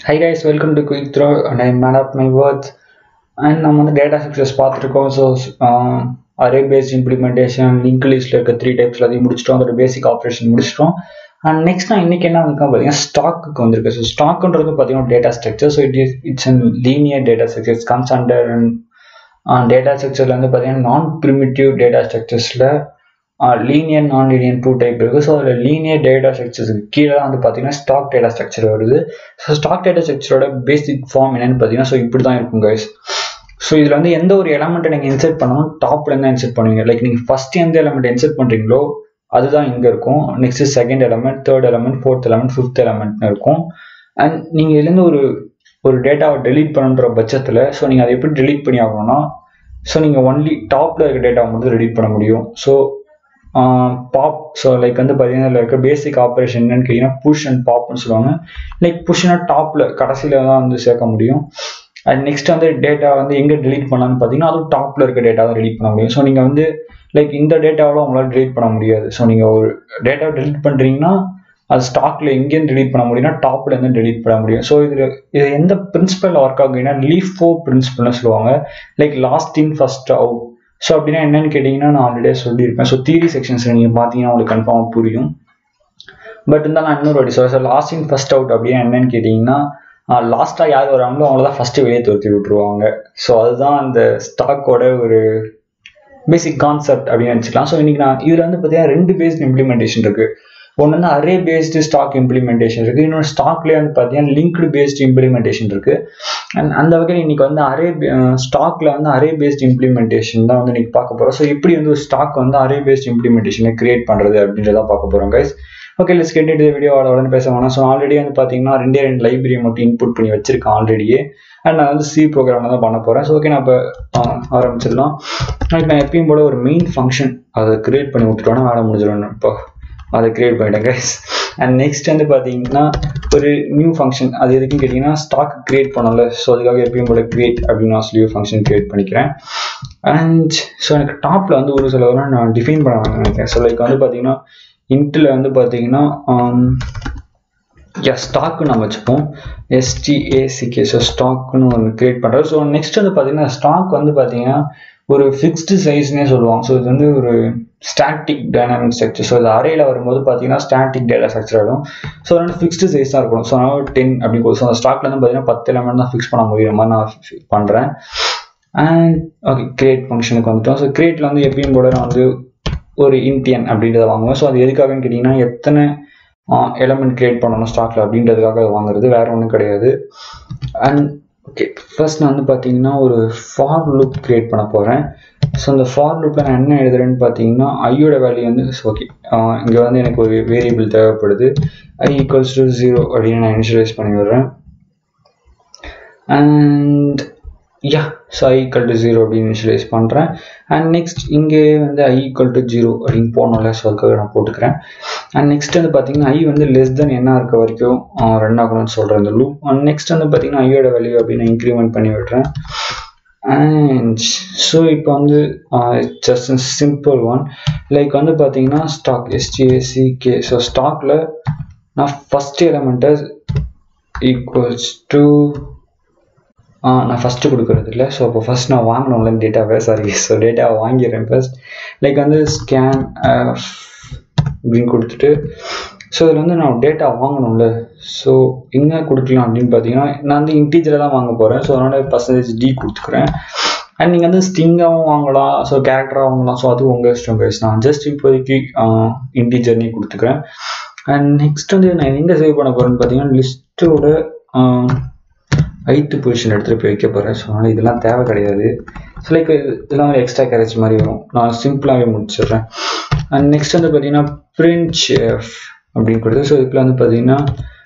high guys welcome to quick throw and I man of my words and நம்ம வந்து data structures பார்த்துருக்கோம் so array based implementation link லிஸ்ட்டில் இருக்க three டைப்ஸில் அதையும் முடிச்சிட்டோம் அதோட பேசிக் ஆப்ரேஷன் முடிச்சிட்டோம் அண்ட் நெக்ஸ்ட் நான் இன்னைக்கு என்ன வந்து பார்த்தீங்கன்னா ஸ்டாக்கு வந்திருக்கு ஸோ ஸ்டாக்ன்றது பார்த்தீங்கன்னா data structure so it is it's an linear data structure it's comes under data ஸ்ட்ரக்சரில் வந்து பார்த்தீங்கன்னா நான் ப்ரிமிட்டிவ் டேட்டா ஸ்ட்ரக்சர்ஸில் linear non linear two type இருக்குது ஸோ அதில் லீனியர் டேட்டா ஸ்ட்ரக்சர்ஸுக்கு கீழே வந்து பார்த்தீங்கன்னா ஸ்டாக் டேட்டா ஸ்ட்ரக்சர் வருது ஸோ ஸ்டாக் டேட்டா ஸ்ட்ரக்சரோட பேசிக் ஃபார்ம் என்னன்னு பார்த்தீங்கன்னா ஸோ இப்படி தான் இருக்கும் கைஸ் ஸோ இதில் வந்து எந்த ஒரு எலமெண்ட்டை நீங்கள் இன்செர்ட் பண்ணணும் டாப்லேருந்து தான் இன்செர்ட் பண்ணுவீங்க லைக் நீங்கள் ஃபஸ்ட் எந்த எலமெண்ட் இன்செர்ட் பண்ணுறீங்களோ அதுதான் இங்கே இருக்கும் next second element third element fourth element fifth எலமெண்ட்னு இருக்கும் அண்ட் நீங்கள் இதுலேருந்து ஒரு ஒரு டேட்டாவை டெலீட் பண்ணுற பட்சத்தில் ஸோ நீங்கள் அதை எப்படி டெலீட் பண்ணி ஆகணும்னா ஸோ நீங்கள் ஒன்லி டாப்பில் இருக்க டேட்டாவை மட்டும் டெலீட் பண்ண முடியும் ஸோ பாப் ஸோ லைக் வந்து பார்த்தீங்கன்னா இதில் இருக்க பேசிக் ஆப்ரேஷன் என்னன்னு கேட்டிங்கன்னா புஷ் அண்ட் பாப்னு சொல்லுவாங்க லைக் புஷ்னா டாப்பில் கடைசியில் தான் வந்து சேர்க்க முடியும் அண்ட் நெக்ஸ்ட் வந்து டேட்டா வந்து எங்கே டெலீட் பண்ணலாம்னு பார்த்தீங்கன்னா அதுவும் டாப்பில் இருக்க டேட்டா தான் டெலீட் பண்ண முடியும் ஸோ நீங்கள் வந்து லைக் இந்த டேட்டாவில் உங்களால் டெலீட் பண்ண முடியாது ஸோ நீங்கள் ஒரு டேட்டாவை டெலீட் பண்ணுறீங்கன்னா அது ஸ்டாக்ல எங்கேருந்து டெலீட் பண்ண முடியும்னா டாப்ல இருந்து டெலீட் பண்ண முடியும் ஸோ இது இது எந்த பிரின்சிபல் ஒர்க் ஆகுதுன்னா லீஃபோ பிரின்சிபல்னு சொல்லுவாங்க like last in first out so அப்படின்னா என்னன்னு கேட்டிங்கன்னா நான் ஆல்ரெடியே சொல்லியிருப்பேன் ஸோ தியரி செக்ஷன்ஸில் நீங்கள் பார்த்தீங்கன்னா உங்களுக்கு கன்ஃபார்மாக புரியும் பட் இருந்தால் நான் இன்னொரு வாட்டி சொல்கிறேன் so last in first out அப்படின்னா என்னன்னு கேட்டிங்கன்னா லாஸ்ட்டாக யார் வராங்களோ அவங்கள தான் ஃபஸ்ட்டு வெளியே துரத்தி விட்டுருவாங்க ஸோ அதுதான் அந்த ஸ்டாக்கோட ஒரு பேசிக் கான்செப்ட் அப்படின்னு வச்சுக்கலாம் ஸோ இன்னைக்கு நான் இதில் வந்து பார்த்தீங்கன்னா ரெண்டு பேஸ்ட் இம்ப்ளிமெண்டேஷன் இருக்குது ஒன்று வந்து அரே பேஸ்டு ஸ்டாக் இம்ப்ளிமெண்டேஷன் இருக்குது இன்னொரு ஸ்டாக்லேயே வந்து பார்த்தீங்கன்னா லிங்க்டு பேஸ்ட் இம்ப்ளிமெண்டேஷன் இருக்குது அண்ட் அந்த வகையில் இன்னைக்கு வந்து அரே ஸ்டாக்ல வந்து அரே பேஸ்ட் இம்ப்ளிமெண்டேஷன் தான் வந்து இன்னைக்கு பார்க்க போகிறோம் ஸோ எப்படி வந்து ஒரு ஸ்டாக் வந்து அரே பேஸ்ட் இம்ப்ளிமெண்டேஷனை கிரியேட் பண்ணுறது அப்படின்றத பார்க்க போகிறோம் கைஸ் ஓகே லெட்ஸ் கெட் இந்த வீடியோ உடனே பேச வேணாம் ஸோ ஆல்ரெடி வந்து பார்த்தீங்கன்னா ரெண்டே ரெண்டு லைப்ரரி மட்டும் இன்புட் பண்ணி வச்சிருக்கேன் ஆல்ரெடியே அண்ட் நான் வந்து சி ப்ரோக்ராம் தான் பண்ண போகிறேன் ஸோ ஓகே நான் இப்போ ஆரம்பிச்சிடலாம் நான் எப்பயும் போல ஒரு மெயின் ஃபங்க்ஷன் அதை கிரியேட் பண்ணி விட்டுட்டோன்னா வேலை முடிஞ்சிடும் இப்போ அதை கிரியேட் பண்ணிட்டேன் கைஸ் அண்ட் நெக்ஸ்ட் வந்து பார்த்தீங்கன்னா ஒரு நியூ ஃபங்க்ஷன் அது எதுக்குன்னு கேட்டிங்கன்னா ஸ்டாக் கிரியேட் பண்ணல ஸோ அதுக்காக எப்பயும் போல கிரியேட் அப்படின்னு நான் சொல்லி ஃபங்க்ஷன் கிரியேட் பண்ணிக்கிறேன் அண்ட் ஸோ எனக்கு டாப்பில் வந்து ஒரு சில நான் டிஃபைன் பண்ண நினைக்கிறேன் ஸோ லைக் வந்து பார்த்தீங்கன்னா இன்ட்டில் வந்து பார்த்தீங்கன்னா யா ஸ்டாக்கு நம்ம வச்சுப்போம் எஸ்டிஏசிகே ஸோ ஸ்டாக்னு ஒன்று கிரியேட் பண்ணுறோம் ஸோ நெக்ஸ்ட் வந்து பார்த்தீங்கன்னா ஸ்டாக் வந்து பார்த்தீங்கன்னா ஒரு ஃபிக்ஸ்டு சைஸ்னே சொல்லுவாங்க ஸோ இது வந்து ஒரு ஸ்டாட்டிக் டைனாமிக் ஸ்ட்ரக்சர் ஸோ இது அறையில் வரும்போது பார்த்தீங்கன்னா ஸ்டாட்டிக் டேட்டா ஸ்ட்ரக்சர் ஆகிடும் ஸோ வந்து ஃபிக்ஸ்டு சைஸ் தான் இருக்கணும் ஸோ அதனால் டென் அப்படின்னு ஸோ அந்த ஸ்டாக்ல வந்து பார்த்தீங்கன்னா பத்து எலமெண்ட் தான் ஃபிக்ஸ் பண்ண முடியுற மாதிரி நான் பண்ணுறேன் அண்ட் ஓகே கிரியேட் ஃபங்க்ஷனுக்கு வந்துட்டோம் ஸோ கிரியேட்டில் வந்து எப்பயும் போல நான் வந்து ஒரு இன்டியன் அப்படின்றத வாங்குவேன் ஸோ அது எதுக்காகன்னு கேட்டிங்கன்னா எத்தனை எலமெண்ட் கிரியேட் பண்ணணும் ஸ்டாக்ல அப்படின்றதுக்காக வாங்குறது வேற ஒன்றும் கிடையாது அண்ட் ஓகே ஃபர்ஸ்ட் நான் வந்து பார்த்தீங்கன்னா ஒரு ஃபார் லுக் கிரியேட் பண்ண போகிறேன் ஸோ அந்த ஃபார் லுக்கில் நான் என்ன எழுதுறேன்னு பார்த்தீங்கன்னா ஐயோட வேல்யூ வந்து ஓகே இங்கே வந்து எனக்கு ஒரு வேரியபிள் தேவைப்படுது ஐ ஈக்குவல்ஸ் டு ஜீரோ அப்படின்னு நான் இனிஷியலைஸ் பண்ணி விடுறேன் and ya so I equal to zero அப்படின்னு இனிஷியலைஸ் பண்ணுறேன் அண்ட் நெக்ஸ்ட் இங்கே வந்து ஐ ஈக்குவல் டு ஜீரோ அப்படின்னு போனோம்ல ஸோ அதுக்காக நான் போட்டுக்கிறேன் அண்ட் நெக்ஸ்ட் வந்து பார்த்தீங்கன்னா ஐ வந்து லெஸ் தென் என்ன இருக்க வரைக்கும் ரன் ஆகணும்னு சொல்கிறேன் இந்த லூப் அண்ட் நெக்ஸ்ட் வந்து பார்த்தீங்கன்னா ஐயோட வேல்யூ அப்படின்னு இன்க்ரிமெண்ட் பண்ணி விடுறேன் அண்ட் ஸோ இப்போ வந்து ஜஸ்ட் சிம்பிள் ஒன் லைக் வந்து பார்த்தீங்கன்னா ஸ்டாக் எஸ்டிஎஸ்சி கே ஸோ ஸ்டாக்ல நான் ஃபஸ்ட் எலமெண்ட்டை ஈக்குவல்ஸ் டு நான் ஃபஸ்ட்டு கொடுக்குறது இல்லை ஸோ அப்போ ஃபஸ்ட் நான் வாங்கணும்ல டேட்டாவை சாரி ஸோ டேட்டாவை வாங்கிடுறேன் ஃபர்ஸ்ட் லைக் வந்து ஸ்கேன் அப்படின்னு கொடுத்துட்டு ஸோ இதில் வந்து நான் டேட்டா வாங்கணும்ல ஸோ எங்கே கொடுக்கலாம் அப்படின்னு பார்த்தீங்கன்னா நான் வந்து இன்டீஜரில் தான் வாங்க போகிறேன் ஸோ அதனால் பர்சன்டேஜ் டி கொடுத்துக்கிறேன் அண்ட் நீங்கள் வந்து ஸ்டிங்காகவும் வாங்கலாம் ஸோ கேரக்டராக வாங்கலாம் ஸோ அது உங்கள் இஷ்டம் கைஸ் நான் ஜஸ்ட் இப்போதைக்கு இன்டீஜர்னே கொடுத்துக்கிறேன் அண்ட் நெக்ஸ்ட் வந்து நான் எங்கே சேவ் பண்ண போகிறேன்னு பார்த்தீங்கன்னா லிஸ்ட்டோட ஐத்து பொசிஷன் எடுத்துகிட்டு போய் வைக்க போகிறேன் ஸோ அதனால் இதெல்லாம் தேவை கிடையாது ஸோ லைக் இதெல்லாம் ஒரு எக்ஸ்ட்ரா கேரேஜ் மாதிரி வரும் நான் சிம்பிளாகவே முடிச்சிடுறேன் அண்ட் நெக்ஸ்ட் வந்து பார்த்தீங்கன்னா பிரிண்ட் ஷேஃப் அப்படின்னு கொடுத்து ஸோ இதுக்குள்ள வந்து பார்த்தீங்கன்னா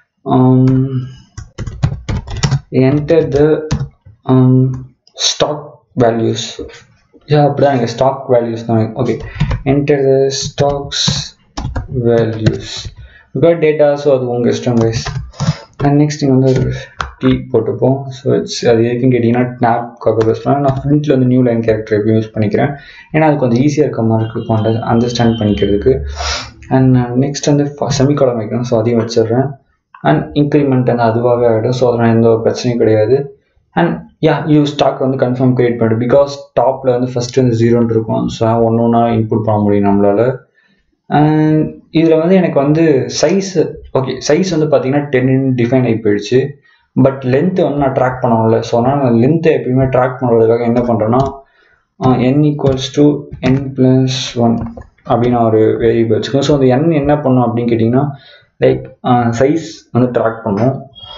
enter the stack values ya அப்படிதான் எனக்கு ஸ்டாக் வேல்யூஸ் தான் okay enter the stacks values because data so அது உங்கள் இஷ்டம் கைஸ் அண்ட் நெக்ஸ்ட் நீங்கள் வந்து ஒரு டி போட்டுப்போம் ஸோ இட்ஸ் அது எதுக்குன்னு கேட்டிங்கன்னா ஸ்னாப்காக யூஸ் பண்ணேன் நான் ஃப்ரண்ட்டில் வந்து நியூ லைன் கேரக்டர் எப்பயும் யூஸ் பண்ணிக்கிறேன் ஏன்னா அது கொஞ்சம் ஈஸியாக இருக்க மாதிரி இருக்குது கொண்ட அண்டர்ஸ்டாண்ட் பண்ணிக்கிறதுக்கு அண்ட் நெக்ஸ்ட் வந்து செமிகாலம் வைக்கணும் ஸோ அதையும் வச்சிடுறேன் அண்ட் இன்க்ரிமெண்ட் வந்து அதுவாகவே ஆகிடும் ஸோ அதனால் எந்த ஒரு பிரச்சனையும் கிடையாது அண்ட் யா யூ ஸ்டாக் வந்து கன்ஃபார்ம் கிரியேட் பண்ணிட்டு பிகாஸ் டாப்பில் வந்து ஃபஸ்ட்டு வந்து ஜீரோன்னு இருக்கும் ஸோ ஒன்று ஒன்றா இன்புட் பண்ண முடியும் நம்மளால் அண்ட் இதில் வந்து எனக்கு வந்து சைஸ் ஓகே சைஸ் வந்து பார்த்தீங்கன்னா டென் டிஃபைன் ஆகி போயிடுச்சு பட் லென்த்தை வந்து நான் ட்ராக் பண்ணணும்ல ஸோ அதனால் நான் லென்த்தை எப்பயுமே ட்ராக் பண்ணுறதுக்காக என்ன பண்ணுறேன்னா N equals to N plus one அப்படின்னு ஒரு வேரியபிள் வச்சுக்கோங்க ஸோ அந்த என் என்ன பண்ணும் அப்படின்னு கேட்டிங்கன்னா லைக் சைஸ் வந்து ட்ராக் பண்ணும்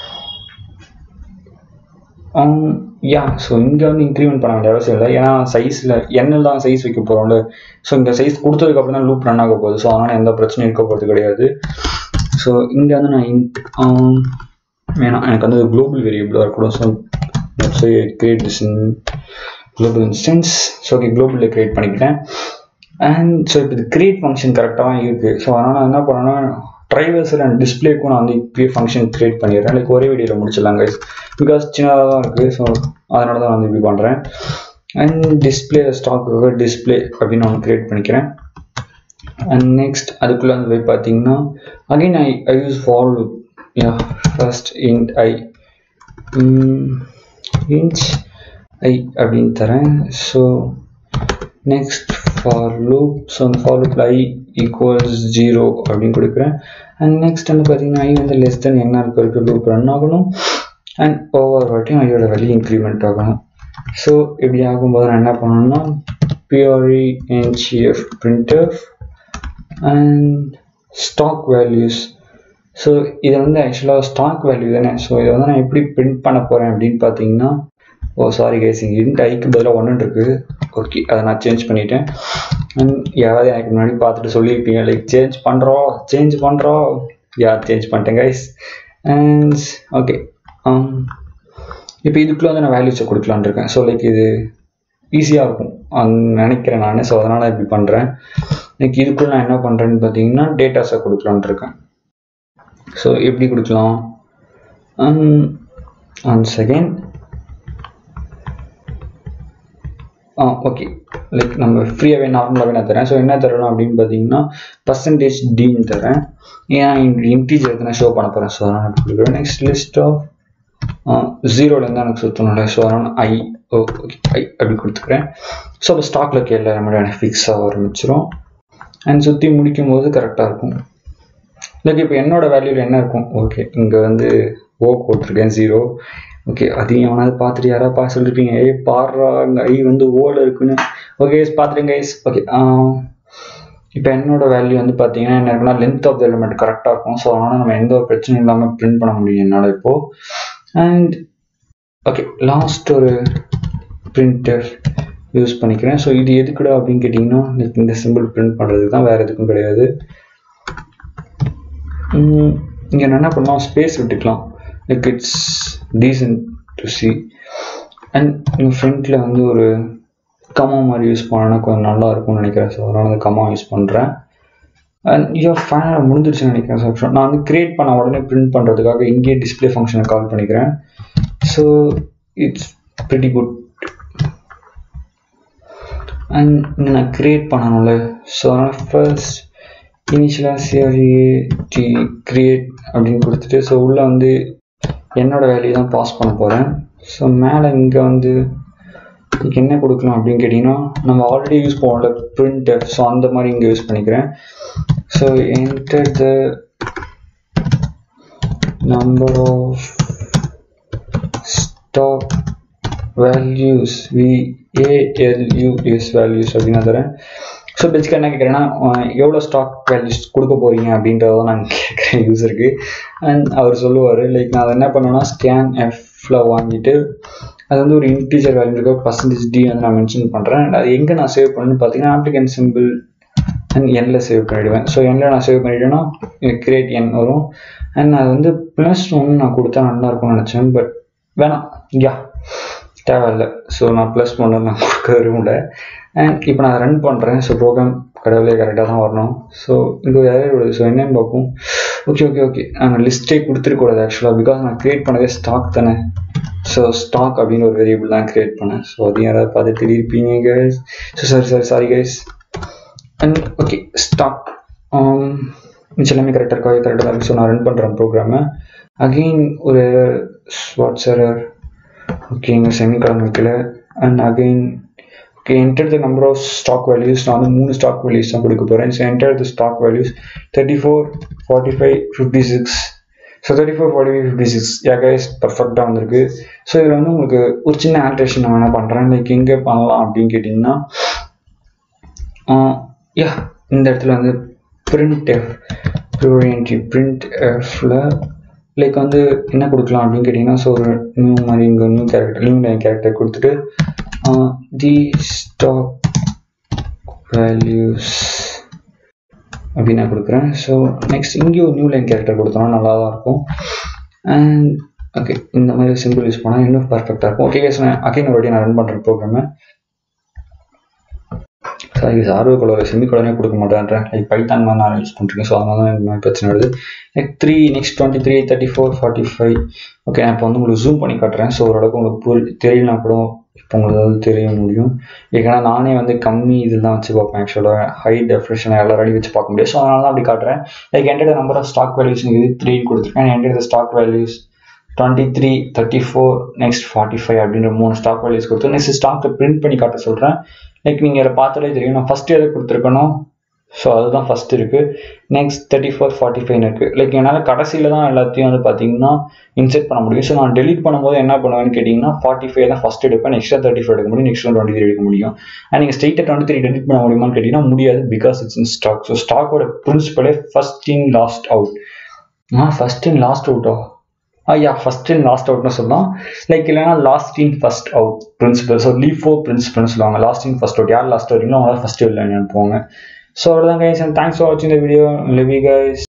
யா ஸோ இங்கே வந்து இன்க்ரிமெண்ட் பண்ண வேண்டிய அவசியம் இல்லை ஏன்னா சைஸில் எண்ணில் தான் சைஸ் வைக்க போகிறோம்ல ஸோ இங்கே சைஸ் கொடுத்ததுக்கப்புறம் தான் லூப் ரன் ஆக போகுது ஸோ அதனால் எந்த பிரச்சனையும் இருக்க போகிறது கிடையாது ஸோ இங்கே வந்து நான் இன்ட் வேணாம் எனக்கு வந்து குளோபல் வேரியபிளாக இருக்கணும் so so create this in global instance so okay குளோபலில் கிரியேட் பண்ணிக்கிட்டேன் அண்ட் ஸோ இப்போ இது கிரியேட் ஃபங்க்ஷன் கரெக்டாக தான் இருக்குது ஸோ அதனால் நான் என்ன பண்ணேன்னா ட்ரைவர்ஸில் அண்ட் டிஸ்பிளேக்கும் நான் வந்து இப்பயே ஃபங்க்ஷன் கிரியேட் பண்ணிடுறேன் லைக் ஒரே வீடியோவில் முடிச்சிடலாம் கைஸ் பிகாஸ் சின்னதாக தான் இருக்குது ஸோ அதனால தான் நான் வந்து இப்படி பண்ணுறேன் அண்ட் டிஸ்பிளே ஸ்டாக்கு டிஸ்பிளே அப்படின்னு நான் கிரியேட் பண்ணிக்கிறேன் அண்ட் நெக்ஸ்ட் அதுக்குள்ளே வந்து போய் பார்த்தீங்கன்னா again I I use fall ya first int I inch I அப்படின்னு தரேன் so next for loop so அந்த ஃபார் லூப்பில் ஐ ஈக்குவல்ஸ் ஜீரோ அப்படின்னு கொடுக்குறேன் அண்ட் நெக்ஸ்ட் வந்து பார்த்தீங்கன்னா ஐ வந்து லெஸ் தென் என்ன இருக்க இருக்க லூப் ரன் ஆகணும் அண்ட் ஒவ்வொரு வாட்டியும் ஐயோட வேல்யூ இன்க்ரிமெண்ட் ஆகணும் ஸோ இப்படி ஆகும்போது நான் என்ன பண்ணணும்னா பியூரி என்ஜிஎஃப் printf and stack values so இதை வந்து ஆக்சுவலாக ஸ்டாக் வேல்யூ தானே ஸோ இதை வந்து நான் எப்படி பிரிண்ட் பண்ண போகிறேன் அப்படின்னு பார்த்தீங்கன்னா ஓ சாரி கேஸ் இங்கே இன்ட் ஐக்கு பதிலாக ஒன்று இருக்குது ஓகே அதை நான் சேஞ்ச் பண்ணிட்டேன் அண்ட் யாராவது எனக்கு முன்னாடி பார்த்துட்டு சொல்லியிருப்பீங்க லைக் சேஞ்ச் பண்ணுறோம் சேஞ்ச் பண்ணுறோம் யார் சேஞ்ச் பண்ணிட்டேன் கைஸ் அண்ட் ஓகே இப்போ இதுக்குள்ளே வந்து நான் வேல்யூஸை கொடுக்கலான் இருக்கேன் ஸோ லைக் இது ஈஸியாக இருக்கும் நினைக்கிறேன் நான் ஸோ அதனால் இப்படி பண்ணுறேன் லைக் இதுக்குள்ளே நான் என்ன பண்ணுறேன்னு பார்த்தீங்கன்னா டேட்டாஸை கொடுக்கலான் இருக்கேன் ஸோ எப்படி கொடுக்கலாம் one second ah okay like நம்ம ஃப்ரீயாகவே நார்மலாகவே நான் தரேன் ஸோ என்ன தரணும் அப்படின்னு பார்த்தீங்கன்னா பர்சன்டேஜ் டின்னு தரேன் ஏன் இன்டீஜர் நான் ஷோ பண்ண போகிறேன் ஸோ அதனால் அப்படி கொடுக்குறேன் நெக்ஸ்ட் லிஸ்ட் ஆஃப் ஜீரோலேருந்து எனக்கு சுற்றணும்ல ஸோ அதனால் ஐ ஓ ஓகே ஐ அப்படி கொடுத்துக்கிறேன் ஸோ அப்போ ஸ்டாக்கில் கேள்வி நம்மளோட எனக்கு ஃபிக்ஸ் ஆக ஆரம்பிச்சிடும் அண்ட் சுற்றி முடிக்கும் போது கரெக்டாக இருக்கும் லைக் இப்போ என்னோட வேல்யூவில் என்ன இருக்கும் ஓகே இங்கே வந்து ஓ போட்டிருக்கேன் ஜீரோ ஓகே அதையும் எவனாவது பார்த்துட்டு யாராவது பார்த்து சொல்லிருப்பீங்க ஏய் பாடுறா அங்கே ஐ வந்து ஓல இருக்குன்னு ஓகே கைஸ் பார்த்துருங்க கைஸ் ஓகே இப்போ என்னோட வேல்யூ வந்து பார்த்தீங்கன்னா என்ன இருக்குன்னா லென்த் ஆஃப் த எலிமெண்ட் கரெக்டாக இருக்கும் ஸோ அதனால் நம்ம எந்த ஒரு பிரச்சனையும் இல்லாமல் பிரிண்ட் பண்ண முடியும் என்னால் இப்போது அண்ட் ஓகே லாஸ்ட் ஒரு பிரிண்டர் யூஸ் பண்ணிக்கிறேன் ஸோ இது எதுக்குடா அப்படின்னு கேட்டிங்கன்னா இந்த சிம்பிள் பிரிண்ட் பண்ணுறதுக்கு தான் வேறு எதுக்கும் கிடையாது இங்கே நான் என்ன பண்ணலாம் ஸ்பேஸ் விட்டுக்கலாம் like it's decent to C and எங்கள் ஃப்ரண்ட்டில் வந்து ஒரு கமா மாதிரி யூஸ் பண்ணனா கொஞ்சம் நல்லா இருக்கும்னு நினைக்கிறேன் ஸோ அதனால் அந்த கமா யூஸ் பண்ணுறேன் அண்ட் ஐயோ ஃபைனலாக முடிஞ்சிருச்சுன்னு நினைக்கிறேன் ஸோ நான் வந்து க்ரியேட் பண்ண உடனே பிரிண்ட் பண்ணுறதுக்காக இங்கேயே டிஸ்பிளே ஃபங்க்ஷனை கால் பண்ணிக்கிறேன் so it's pretty good and இங்கே நான் க்ரியேட் பண்ணணும்ல ஸோ அதனால் ஃபர்ஸ்ட் இனிஷியலாக சிஆர்இடி க்ரியேட் அப்படின்னு கொடுத்துட்டு ஸோ உள்ளே வந்து என்னோட வேல்யூ தான் பாஸ் பண்ண போகிறேன் ஸோ மேலே இங்கே வந்து இதுக்கு என்ன கொடுக்கலாம் அப்படின்னு கேட்டிங்கன்னா நம்ம ஆல்ரெடி யூஸ் பண்ணுவோம்ல பிரிண்டர் ஸோ அந்த மாதிரி இங்கே யூஸ் பண்ணிக்கிறேன் so enter the number of stock values V A L U E S values அப்படின்னு தரேன் ஸோ பேசிக்காக என்ன கேட்குறேன்னா எவ்வளோ ஸ்டாக் வேல்யூஸ் கொடுக்க போகிறீங்க அப்படின்றத நான் கேட்குறேன் யூஸருக்கு அண்ட் அவர் சொல்லுவார் லைக் நான் அதை என்ன பண்ணுவேன்னா ஸ்கேன் எஃப்ல வாங்கிட்டு அது வந்து ஒரு இன்டீஜர் வேல்யூ இருக்க பர்சன்டேஜ் டி வந்து நான் மென்ஷன் பண்ணுறேன் அது எங்கே நான் சேவ் பண்ணணும்னு பார்த்தீங்கன்னா ஆப்ளிகன் சிம்பிள் அண்ட் எண்ணில் சேவ் பண்ணிவிடுவேன் ஸோ எண்ணில் நான் சேவ் பண்ணிவிட்டேன்னா கிரியேட் என் வரும் அண்ட் அது வந்து ப்ளஸ் ஒன்று நான் கொடுத்தா நல்லா இருக்கும்னு நினச்சேன் பட் வேணாம் யா தேவையில்லை ஸோ நான் ப்ளஸ் ஒன்று நான் கொடுக்க விரும்பல அண்ட் இப்போ நான் ரன் பண்ணுறேன் ஸோ ப்ரோக்ராம் கடவுளே கரெக்டாக தான் வரணும் ஸோ இங்கே எதாவது வருது ஸோ என்னென்னு பார்ப்போம் ஓகே ஓகே ஓகே நான் லிஸ்ட்டே கொடுத்துருக்கூடாது ஆக்சுவலாக பிகாஸ் நான் க்ரியேட் பண்ணதே ஸ்டாக் தானே ஸோ ஸ்டாக் அப்படின்னு ஒரு வேரியபிள் தான் க்ரியேட் பண்ணேன் ஸோ அதையும் யாராவது பார்த்து தெரியிருப்பீங்க guys so sorry sorry sorry guys and okay stock மிச்சம் எல்லாமே கரெக்டாக இருக்கா கரெக்டாக தான் ஸோ நான் ரன் பண்ணுறேன் ப்ரோக்ராமை அகெயின் ஒரு வாட்ஸ் எரர் ஓகே இங்கே செமிகாலன் வைக்கல and again okay enter the number of stock values நான் வந்து மூணு ஸ்டாக் வேல்யூஸ் தான் கொடுக்க போகிறேன் so enter the stack values thirty four forty five fifty six so thirty four forty five fifty six guys பர்ஃபெக்டாக வந்திருக்கு so இதில் வந்து உங்களுக்கு ஒரு சின்ன ஆல்ட்ரேஷன் நான் வேணால் பண்ணுறேன் லைக் எங்கே பண்ணலாம் அப்படின்னு கேட்டிங்கன்னா யா இந்த இடத்துல வந்து பிரிண்ட் எஃப் ப்ளூரியன்ட்ரி பிரிண்ட் எஃப்ல லைக் வந்து என்ன கொடுக்கலாம் அப்படின்னு கேட்டிங்கன்னா ஸோ ஒரு நியூ மாதிரி இங்கே new character new line character கொடுத்துட்டு தி ஸ்டாக் வேல்யூஸ் அப்படின்னு நான் கொடுக்குறேன் ஸோ நெக்ஸ்ட் இங்கேயும் ஒரு நியூ லைன் கேரக்டர் கொடுத்தோம்னா நல்லா தான் இருக்கும் அண்ட் ஓகே இந்த மாதிரி சிம்பிள் யூஸ் பண்ணால் இன்னும் பர்ஃபெக்டாக இருக்கும் ஓகே கேஸ் நான் அகைன் ஒரு நான் ரன் பண்ணுற ப்ரோக்ராமை சார் இது ஆர்வ கலர் செமி கலரே கொடுக்க மாட்டேன்றேன் லைக் பைத்தான் மாதிரி நான் யூஸ் பண்ணுறேன் ஸோ அதனால தான் இந்த மாதிரி பிரச்சனை வருது like three next twenty three thirty four forty five okay நான் இப்போ வந்து உங்களுக்கு ஜூம் பண்ணி காட்டுறேன் ஸோ ஓரளவுக்கு உங்களுக்கு புரி தெரியலனா கூட இப்போ உங்களுக்கு அதாவது தெரிய முடியும் ஏன்னா நானே வந்து கம்மி இதில் தான் வச்சு பார்ப்பேன் ஆக்சுவலாக ஹை டெஃபினேஷன் எல்லாரும் வச்சு பார்க்க முடியாது ஸோ அதனால தான் அப்படி காட்டுறேன் like enter number of stock values இது த்ரீ கொடுத்துருக்கேன் enter stack values twenty three thirty four next forty five அப்படின்ற மூணு ஸ்டாக் வேல்யூஸ் கொடுத்து நெக்ஸ்ட் ஸ்டாக்கை பிரிண்ட் பண்ணி காட்ட சொல்கிறேன் லைக் நீங்கள் இதை பார்த்தாலே தெரியும் நான் ஃபஸ்ட்டு எதை கொடுத்துருக்கணும் ஸோ அதுதான் ஃபஸ்ட் இருக்குது next thirty four forty five இருக்குது லைக் என்னால் கடைசியில் தான் எல்லாத்தையும் வந்து பார்த்தீங்கன்னா இன்செர்ட் பண்ண முடியும் ஸோ நான் டெலிட் பண்ணும்போது என்ன பண்ணுவேன்னு கேட்டிங்கன்னா ஃபார்ட்டி ஃபைவ் தான் ஃபஸ்ட் எடுப்பேன் நெக்ஸ்ட் தேர்ட்டி ஃபைவ் எடுக்க முடியும் நெக்ஸ்ட் டுவெண்ட்டி த்ரீ எடுக்க முடியும் அண்ட் நீங்கள் ஸ்ட்ரெயிட்டாக டுவெண்ட்டி த்ரீ டெலிட் பண்ண முடியுமான்னு கேட்டிங்கன்னா முடியாது because it's in stack so ஸ்டாக்கோட பிரின்சிபலே first in last out ah first in last அவுட்டா யா ஃபர்ஸ்ட் இன் லாஸ்ட் அவுட்னு சொல்லலாம் லைக் இல்லைனா last in first out principle so லீவ் ஃபோர் பிரின்சிபல்னு சொல்லுவாங்க லாஸ்ட் இன் ஃபர்ஸ்ட் அவுட் யார் லாஸ்ட் வரீங்களோ அவங்களால ஃபர்ஸ்ட் இல்லை அனுப்புவாங்க ஸோ அவ்வளோதான் கைஸ் அண்ட் தேங்க்ஸ் ஃபார் வாட்சிங் த வீடியோ லிவி கைஸ்